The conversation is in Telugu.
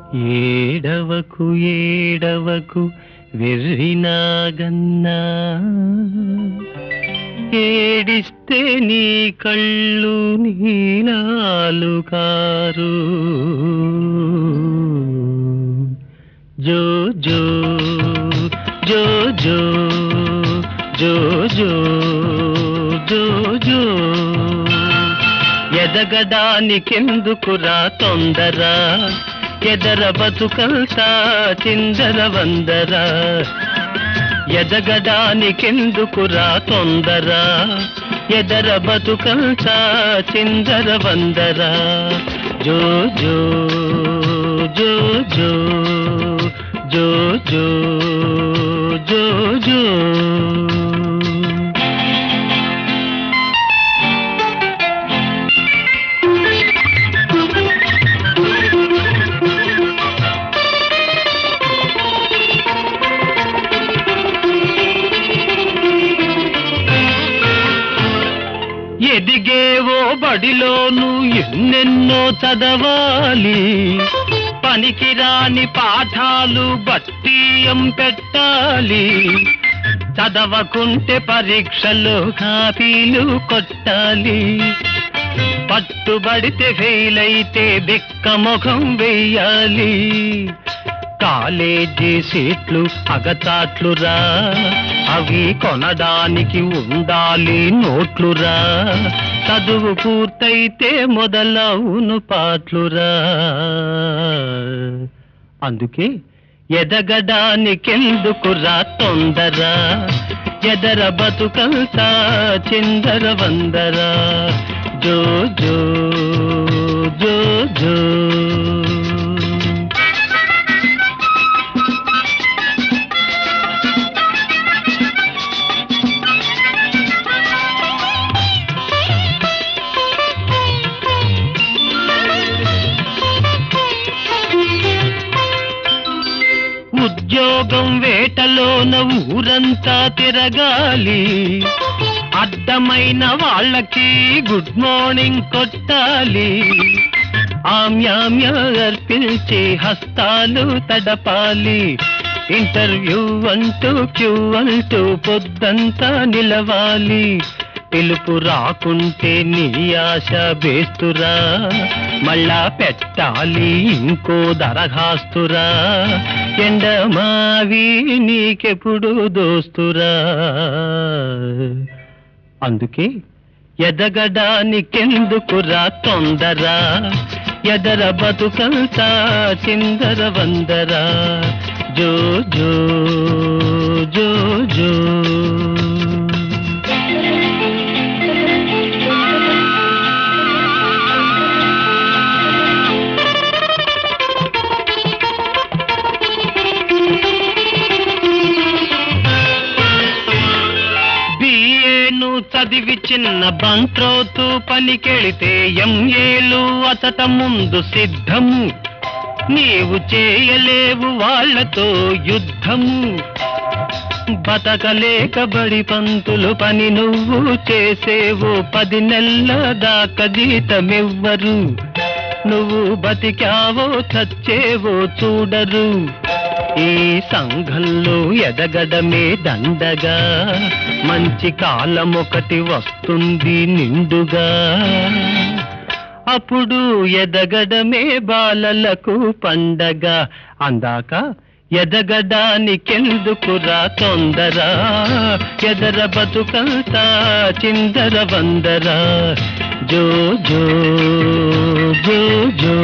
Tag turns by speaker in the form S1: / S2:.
S1: ఏడవకు ఏడవకు వెర్రినాగన్నా ఏడిస్తే నీ కళ్ళు నీలాలు కారు జో జో జో జో జో జో జో జో ఎదగడానికెందుకురా తొందర ఎదర బతుకంతా చిందర వందర ఎదగడానికెందుకురా తొందర ఎదర బతుకంతా చిందర వందర జో జో జో జో జో జో జో జో ఎదిగేవో బడిలోను ఎన్నెన్నో చదవాలి పనికిరాని పాఠాలు బట్టీయం పెట్టాలి చదవకుంటే పరీక్షలు కాపీలు కొట్టాలి పట్టుబడితే ఫెయిల్ అయితే బిక్క ముఖం వెయ్యాలి కాలేజీ సీట్లు అగచాట్లురా అవి కొనడానికి ఉండాలి నోట్లురా చదువు పూర్తయితే మొదలవును పాట్లురా అందుకే ఎదగడానికెందుకురా తొందర ఎదర బతుకంతా చిందర వందరా జో జో జో జో ఉద్యోగం వేటలోన ఊరంతా తిరగాలి అడ్డమైన వాళ్ళకి గుడ్ మార్నింగ్ కొట్టాలి ఆమ్యామ్య అర్పించి హస్తాలు తడపాలి ఇంటర్వ్యూ అంటూ క్యూ అంటూ పొద్దంతా నిలవాలి పిలుపు రాకుంటే నీ ఆశ బేస్తురా మళ్ళా పెట్టాలి ఇంకో దరఖాస్తురా ఎండమావి నీకెప్పుడు దోస్తురా అందుకే ఎదగడానికెందుకురా తొందర ఎదర బతుకంతా చిందర వందరా జో జో జో జో బిఏను చదివి చిన్న బంట్రోతు పనికెళితే ఎంఏలు అతట ముందు సిద్ధము నీవు చేయలేవు వాళ్ళతో యుద్ధము బతకలేక బడి పంతులు పని నువ్వు చేసేవు పది నెలల దాకా జీతమివ్వరు నువ్వు బతికావో చచ్చేవో చూడరు ఈ సంఘంలో ఎదగడమే దండగా మంచి కాలం ఒకటి వస్తుంది నిండుగా అప్పుడు ఎదగడమే బాలలకు పండగ అందాక ఎదగడానికెందుకురా తొందర ఎదర బతుకంతా చిందర వందర జో జో జో జో